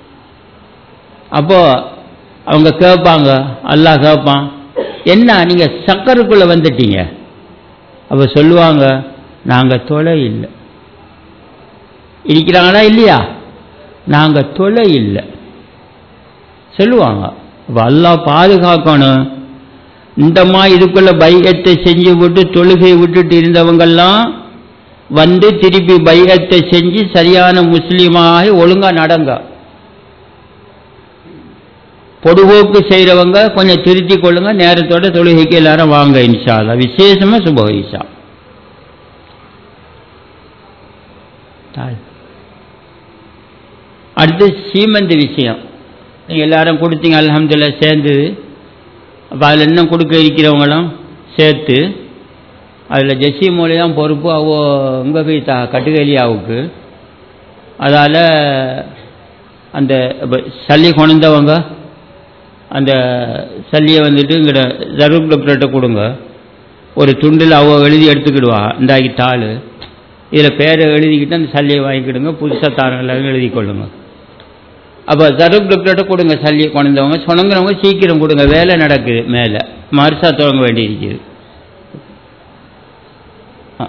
அப்போ அவங்க கேட்பாங்க அல்லாஹ் கேட்பான் என்ன நீங்கள் சக்கருக்குள்ளே வந்துட்டீங்க அப்போ சொல்லுவாங்க நாங்கள் தொலை இல்லை இருக்கிறாங்களா இல்லையா நாங்கள் தொலை இல்லை சொல்லுவாங்க அப்போ அல்லாஹ் பாதுகாக்கணும் இந்த மாதிரி இதுக்குள்ள பையத்தை செஞ்சு விட்டு தொழுகையை விட்டுட்டு இருந்தவங்கெல்லாம் வந்து திருப்பி பையத்தை செஞ்சு சரியான முஸ்லீமாக ஒழுங்கா நடங்க பொடுபோக்கு செய்கிறவங்க கொஞ்சம் திருத்தி கொள்ளுங்க நேரத்தோட தொழுகைக்கு எல்லாரும் வாங்க இன்ஷா அல்லா விசேஷமா சுப இஷா அடுத்து சீமந்த விஷயம் நீங்கள் எல்லாரும் கொடுத்தீங்க அல்ஹம்துலில்லாஹ் சேர்ந்தது அப்போ அதில் இன்னும் கொடுக்க இருக்கிறவங்களும் சேர்த்து அதில் ஜெஸ்ஸி மொழி தான் பொறுப்பு அவ இங்கே போய் தா கட்டுக்கலியாவுக்கு அதால் அந்த இப்போ சல்லி கொண்டவங்க அந்த சல்லியை வந்துட்டு இங்கிட்ட ஜரூப் டாக்டர்கிட்ட கொடுங்க ஒரு துண்டில் அவ எழுதி எடுத்துக்கிடுவா இந்தாக்கி தாள் இதில் பேரை எழுதிக்கிட்டு அந்த சல்லியை வாங்கிக்கிடுங்க புதுசாக தாரங்களாக எழுதி கொள்ளுங்க அப்போ ஜரூப் டாக்டர்கிட்ட கொடுங்க சல்லியை கொண்டவங்க சொன்னங்கிறவங்க சீக்கிரம் கொடுங்க வேலை நடக்குது மேலே மறுசா தொடங்க வேண்டியிருக்குது ஆ.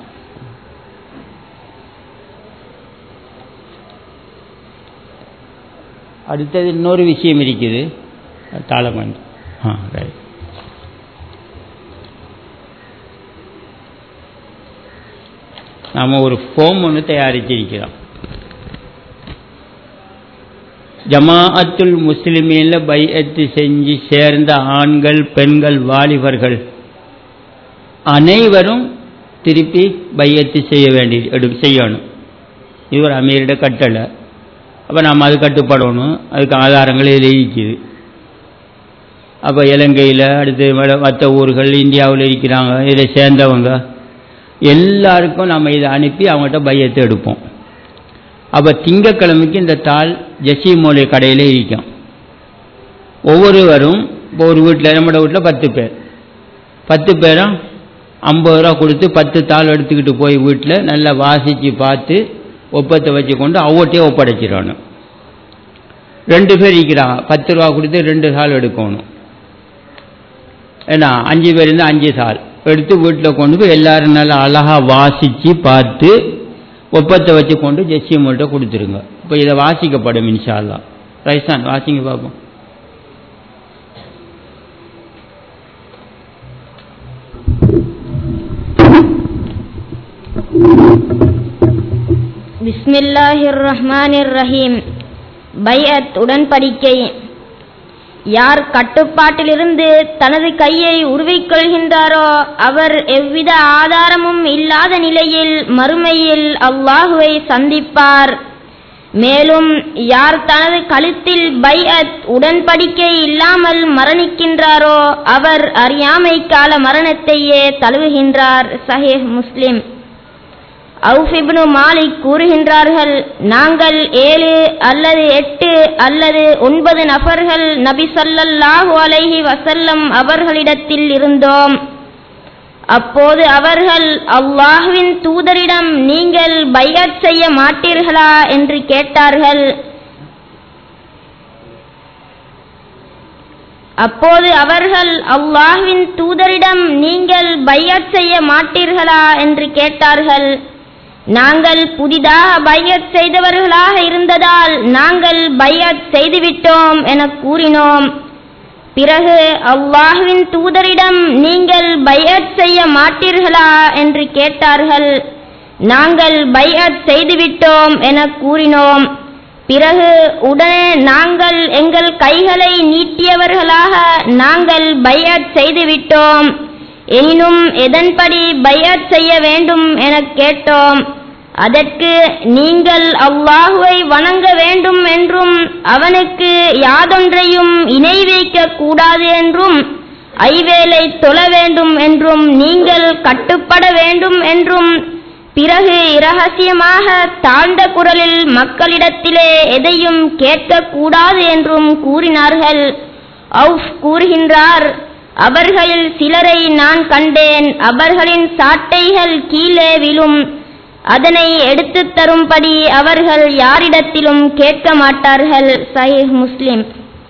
அடுத்தது இன்னொரு விஷயம் இருக்குது தாளம் கொஞ்சம் ஆ ரைட் நாம் ஒரு ஃபோம் ஒன்று தயாரிச்சிருக்கிறோம் ஜமாஅத்துல் முஸ்லிமீனில் பையத்து செஞ்சு சேர்ந்த ஆண்கள் பெண்கள் வாலிபர்கள் அனைவரும் திருப்பி பையத்து செய்ய வேண்டி எடு செய்யணும் இது ஒரு அமீரிட கட்டளை அப்போ நாம் அது கட்டுப்படணும் அதுக்கு ஆதாரங்கள் இதில் இருக்குது அப்போ இலங்கையில் அடுத்து மற்ற- மற்ற ஊர்கள் இந்தியாவில் இருக்கிறாங்க இதில் சேர்ந்தவங்க எல்லாருக்கும் நம்ம இதை அனுப்பி அவங்ககிட்ட பையத்தை எடுப்போம் அப்போ திங்கக்கிழமைக்கு இந்த தாள் ஜெஸ்ஸி மோலை கடையில் இருக்கும் ஒவ்வொருவரும் இப்போ ஒரு வீட்டில் நம்மளோட வீட்டில் பத்து பேர் பத்து பேரும் ஐம்பது ரூபா கொடுத்து பத்து தாள் எடுத்துக்கிட்டு போய் வீட்டில் நல்லா வாசித்து பார்த்து ஒப்பத்தை வச்சு கொண்டு அவட்டே ஒப்படைச்சிடணும் ரெண்டு பேர் இருக்கிறாங்க பத்து ரூபா கொடுத்து ரெண்டு தாள் எடுக்கணும் ஏன்னா அஞ்சு பேர் இருந்தால் அஞ்சு தாள் எடுத்து வீட்டில் கொண்டு போய் எல்லாரும் நல்லா அழகாக வாசித்து பார்த்து ஒப்பத்தை வச்சு கொண்டு ஜெஸ்ஸியம்கிட்ட கொடுத்துருங்க இப்போ இதை வாசிக்கப்படும் இன்ஷா அல்லாஹ் ரைசான் வாசிங்க பார்ப்போம் பிஸ்மில்லாஹிர் ரஹ்மானிர் ரஹீம் பைஅத் உடன்படிக்கை யார் கட்டுப்பாட்டிலிருந்து தனது கையை உருவிக்கொள்கின்றாரோ அவர் எவ்வித ஆதாரமும் இல்லாத நிலையில் மறுமையில் அல்லாஹுவை சந்திப்பார் மேலும் யார் தனது கழுத்தில் பைஅத் உடன்படிக்கை இல்லாமல் மரணிக்கின்றாரோ அவர் அறியாமை கால மரணத்தையே தழுவுகின்றார் சஹீஹ் முஸ்லிம் அவுஃப் இப்னு மாலிக் கூறுகின்றார்கள் நாங்கள் ஏழு அல்லது எட்டு அல்லது ஒன்பது நபர்கள் நபி ஸல்லல்லாஹு அலைஹி வஸல்லம் அவர்களிடத்தில் இருந்தோம் அப்போது அவர்கள் அல்லாஹ்வின் தூதரிடம் நீங்கள் பைஅத் செய்ய மாட்டீர்களா என்று கேட்டார்கள் அப்போது அவர்கள் அல்லாஹ்வின் தூதரிடம் நீங்கள் பையத் செய்ய மாட்டீர்களா என்று கேட்டார்கள் நாங்கள் புதிதாக பையத் செய்தவர்களாக இருந்ததால் நாங்கள் பையத் செய்துவிட்டோம் என கூறினோம் பிறகு அல்லாஹ்வின் தூதரிடம் நீங்கள் பையத் செய்ய மாட்டீர்களா என்று கேட்டார்கள் நாங்கள் பையத் செய்துவிட்டோம் என கூறினோம் பிறகு உடனே நாங்கள் எங்கள் கைகளை நீட்டியவர்களாக நாங்கள் பையத் செய்துவிட்டோம் எனினும் எதன்படி பையத் செய்ய வேண்டும் எனக் கேட்டோம் அதற்கு நீங்கள் அல்லாஹுவை வணங்க வேண்டும் என்றும் அவனுக்கு யாதொன்றையும் இணை வைக்க கூடாது என்றும் ஐவேளை தொழ வேண்டும் என்றும் நீங்கள் கட்டுப்பட வேண்டும் என்றும் பிறகு இரகசியமாக தாழ்ந்த குரலில் மக்களிடத்திலே எதையும் கேட்கக்கூடாது என்றும் கூறினார்கள் அவுஃப் கூறுகின்றார் அவர்களில் சிலரை நான் கண்டேன் அவர்களின் சாட்டைகள் கீழே விழும் அதனை எடுத்துத் தரும்படி அவர்கள் யாரிடத்திலும் கேட்க மாட்டார்கள் சஹீஹ் முஸ்லிம்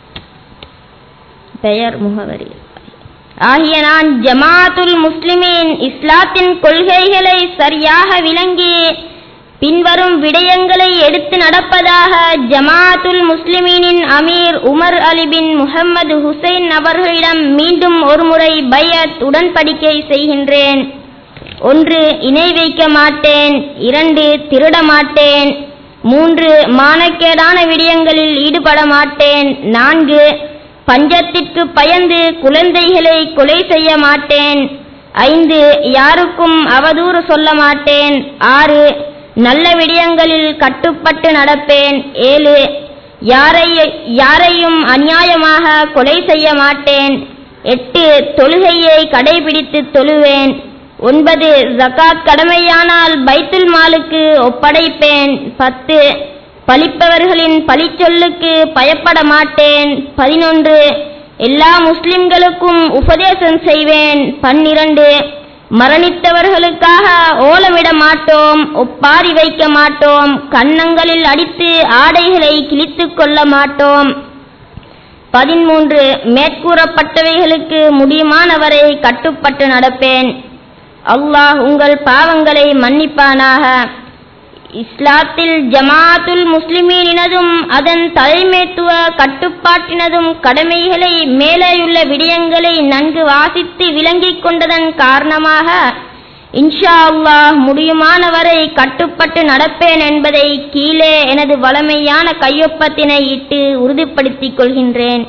பெயர் முகவரி ஆகிய நான் ஜமாத்துல் முஸ்லிமீன் இஸ்லாத்தின் கொள்கைகளை சரியாக விளங்கி பின்வரும் விடயங்களை எடுத்து நடப்பதாக ஜமாத்துல் முஸ்லிமீனின் அமீர் உமர் அலி பின் முஹம்மது ஹுசைன் அவர்களிடம் மீண்டும் ஒருமுறை பையத் உடன்படிக்கை செய்கின்றேன் ஒன்று இணை வைக்க மாட்டேன் இரண்டு திருட மாட்டேன் மூன்று மானக்கேடான விடயங்களில் ஈடுபட மாட்டேன் நான்கு பஞ்சத்திற்கு பயந்து குழந்தைகளை கொலை செய்ய மாட்டேன் ஐந்து யாருக்கும் அவதூறு சொல்ல மாட்டேன் ஆறு நல்ல விடயங்களில் கட்டுப்பட்டு நடப்பேன் ஏழு யாரை யாரையும் அநியாயமாக கொலை செய்ய மாட்டேன் எட்டு தொழுகையை கடைபிடித்து தொழுவேன் ஒன்பது ஜகாத் கடமையானால் பைத்துல் மாலுக்கு ஒப்படைப்பேன் பத்து பழிப்பவர்களின் பழிச்சொல்லுக்கு பயப்பட மாட்டேன் பதினொன்று எல்லா முஸ்லிம்களுக்கும் உபதேசம் செய்வேன் பன்னிரண்டு மரணித்தவர்களுக்காக ஓலமிட மாட்டோம் ஒப்பாரி வைக்க மாட்டோம் கன்னங்களில் அடித்து ஆடைகளை கிழித்துக் கொள்ள மாட்டோம் பதிமூன்று மேற்கூறப்பட்டவைகளுக்கு முடியுமானவரை கட்டுப்பட்டு நடப்பேன் அல்லாஹ் உங்கள் பாவங்களை மன்னிப்பானாக இஸ்லாத்தில் ஜமாத்துல் முஸ்லிமீனினதும் அதன் தலைமைத்துவ கட்டுப்பாட்டினதும் கடமைகளை மேலேயுள்ள விடயங்களை நன்கு வாசித்து விளங்கிக் கொண்டதன் காரணமாக இன்ஷா அல்லாஹ் முடியுமானவரை கட்டுப்பட்டு நடப்பேன் என்பதை கீழே எனது வளமையான கையொப்பத்தினை இட்டு உறுதிப்படுத்திக் கொள்கின்றேன்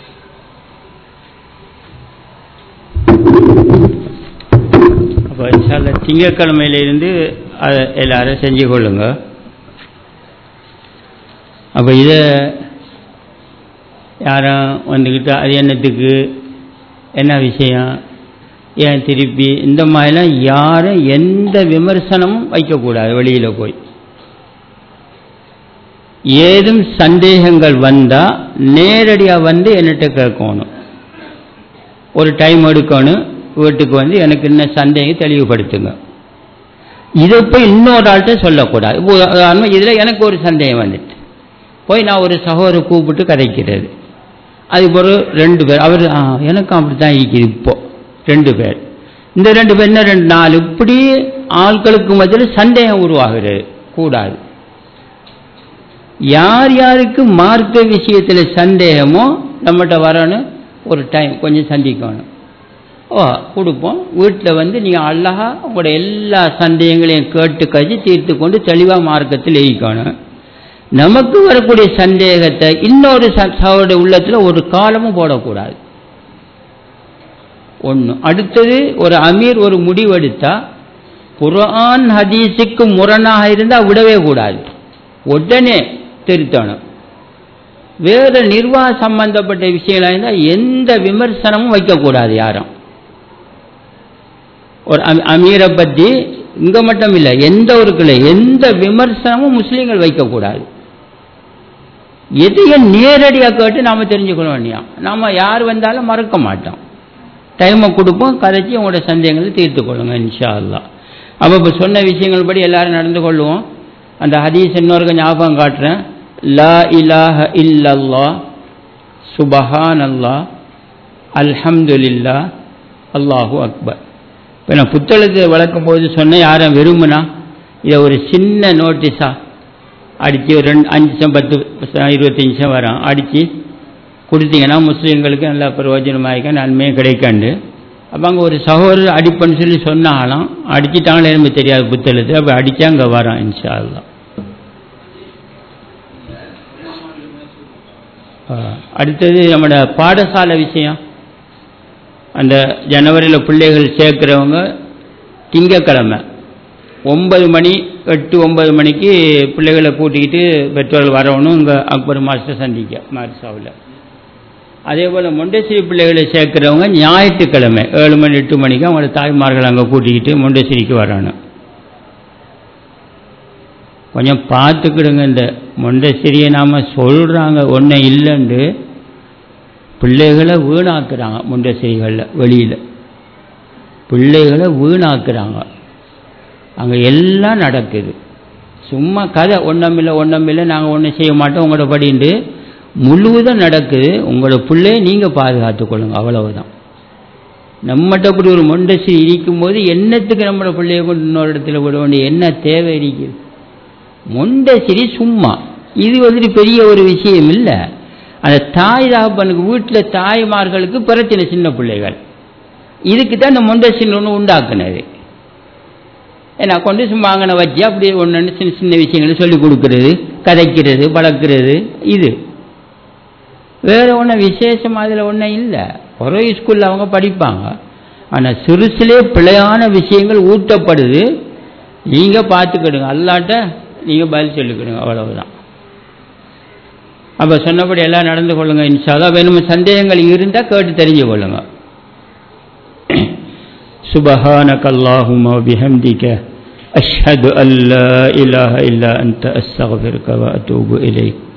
அப்போ இன்ஷால்ல திங்கக்கிழமையிலிருந்து அதை எல்லாரும் செஞ்சு கொள்ளுங்க அப்போ இதை யாரும் வந்துக்கிட்டு அது என்னத்துக்கு என்ன விஷயம் ஏன் திருப்பி இந்த மாதிரிலாம் யாரும் எந்த விமர்சனமும் வைக்கக்கூடாது வெளியில் போய் ஏதும் சந்தேகங்கள் வந்தால் நேரடியாக வந்து என்கிட்ட கேட்கணும் ஒரு டைம் எடுக்கணும் வீட்டுக்கு வந்து எனக்கு என்ன சந்தேகம் தெளிவுபடுத்துங்க இதை போய் இன்னொரு ஆள்கிட்ட சொல்லக்கூடாது உதாரணமாக இதில் எனக்கு ஒரு சந்தேகம் வந்துட்டு போய் நான் ஒரு சகோதரை கூப்பிட்டு கதைக்கிறது அதுக்கு ஒரு ரெண்டு பேர் அவர் ஆ எனக்கும் அப்படி தான் இருக்குது இப்போ ரெண்டு பேர் இந்த ரெண்டு பேர் என்ன ரெண்டு நாலு இப்படி ஆட்களுக்கு மத்தியில் சந்தேகம் உருவாகிறது கூடாது யார் யாருக்கு மார்க்க விஷயத்தில் சந்தேகமோ நம்மகிட்ட வரணும் ஒரு டைம் கொஞ்சம் சந்திக்கணும் ஓ கொடுப்போம் வீட்டில் வந்து நீங்கள் அழகா உங்களோட எல்லா சந்தேகங்களையும் கேட்டு கழிச்சு தீர்த்து கொண்டு தெளிவாக மார்க்கத்தில் இயக்கணும் நமக்கு வரக்கூடிய சந்தேகத்தை இன்னொரு சகோடைய உள்ளத்தில் ஒரு காலமும் போடக்கூடாது ஒன்று அடுத்தது ஒரு அமீர் ஒரு முடிவெடுத்தா குரான் ஹதீஸுக்கு முரணாக இருந்தால் விடவே கூடாது உடனே திருத்தணும் வேறு நிர்வாக சம்பந்தப்பட்ட விஷயங்களாக இருந்தால் எந்த விமர்சனமும் வைக்கக்கூடாது யாரும் ஒரு அமீரை பற்றி இங்கே மட்டும் இல்லை எந்த ஒரு கிளை எந்த விமர்சனமும் முஸ்லீம்கள் வைக்கக்கூடாது எதையும் நேரடியாக கேட்டு நாம் தெரிஞ்சுக்கணும் இல்லையா நாம் யார் வந்தாலும் மறக்க மாட்டோம் டைமை கொடுப்போம் கதைச்சி உங்களோட சந்தேகங்களை தீர்த்து கொள்ளுங்க இன்ஷா அல்லா அப்போ இப்போ சொன்ன விஷயங்கள் படி எல்லாரும் நடந்து கொள்ளுவோம் அந்த ஹதீஸ் இன்னொரு ஞாபகம் காட்டுறேன் லா இலாஹ இல்லல்லா சுபஹான் அல்லா அல்ஹம்துலில்லா அல்லாஹு அக்பர் இப்போ நான் புத்தகத்தை வளர்க்கும் போது சொன்னேன் யாரும் விரும்புனா இதை ஒரு சின்ன நோட்டீஸாக அடித்து ஒரு ரெண்டு அஞ்சு நிமிஷம் பத்து இருபத்தஞ்சி நிமிஷம் வரும் அடித்து கொடுத்தீங்கன்னா முஸ்லீம்களுக்கு நல்லா பிரயோஜனமாக நன்மையும் கிடைக்காண்டு அப்போ அங்கே ஒரு சகோதரர் அடிப்பன்னு சொல்லி சொன்னாலும் அடிச்சிட்டாங்களே எனக்கு தெரியாது புத்தகத்தில் அப்போ அடித்தா அங்கே வரோம் இன்ஷா அல்லா அடுத்தது நம்மளோட பாடசாலை விஷயம் அந்த ஜனவரியில் பிள்ளைகள் சேர்க்குறவங்க திங்கக்கிழமை ஒன்பது மணி எட்டு ஒன்பது மணிக்கு பிள்ளைகளை கூட்டிக்கிட்டு பெற்றோர்கள் வரணும் இங்கே அக்பர் மாஸ்டர் சந்திக்க மாரிசாவில் அதே போல் மொண்டேஸ்வரி பிள்ளைகளை சேர்க்குறவங்க ஞாயிற்றுக்கிழமை ஏழு மணி எட்டு மணிக்கு அவங்களோட தாய்மார்கள் அங்கே கூட்டிக்கிட்டு மொண்டேஸ்வரிக்கு வரணும் கொஞ்சம் பார்த்துக்கிடுங்க இந்த மொண்டேஸ்வரியை நாம் சொல்கிறாங்க ஒன்றும் இல்லைன்னு பிள்ளைகளை வீணாக்குறாங்க முண்டசரிகளில் வெளியில் பிள்ளைகளை வீணாக்குறாங்க அங்கே எல்லாம் நடக்குது சும்மா கதை ஒன்றமில்லை ஒன்றமில்லை நாங்கள் ஒன்றும் செய்ய மாட்டோம் உங்களோட படிண்டு முழுவதும் நடக்குது உங்களோட பிள்ளைய நீங்கள் பாதுகாத்துக்கொள்ளுங்க அவ்வளவுதான் நம்மகிட்ட அப்படி ஒரு மொண்டசி இருக்கும்போது என்னத்துக்கு நம்மளோட பிள்ளைய கொண்டு இன்னொரு இடத்துல விட வேண்டிய என்ன தேவை இருக்குது மொண்டசிரி சும்மா இது வந்துட்டு பெரிய ஒரு விஷயம் இல்லை அந்த தாய் தகப்பனுக்கு வீட்டில் தாய்மார்களுக்கு பிரச்சனை சின்ன பிள்ளைகள் இதுக்கு தான் இந்த மொண்டசின் ஒன்று உண்டாக்குனது ஏன்னா கொண்டு சும்மா அங்கனை வச்சு அப்படியே ஒன்று சின்ன சின்ன விஷயங்களை சொல்லிக் கொடுக்கறது கதைக்கிறது பழக்கிறது இது வேறு ஒன்றும் விசேஷம் அதில் ஒன்றும் இல்லை ஒரே ஸ்கூலில் அவங்க படிப்பாங்க ஆனால் சிறுசிலே பிழையான விஷயங்கள் ஊட்டப்படுது நீங்கள் பார்த்துக்கிடுங்க அல்லாட்ட நீங்கள் பதில் சொல்லிக்கிடுங்க அவ்வளவுதான் அப்போ சொன்னபடி எல்லாம் நடந்து கொள்ளுங்க இன்ஷால்லா வேணும் சந்தேகங்கள் இருந்தால் கேட்டு தெரிஞ்சு கொள்ளுங்க سبحانك اللهم وبحمدك أشهد أن لا إله إلا أنت أستغفرك وأتوب إليك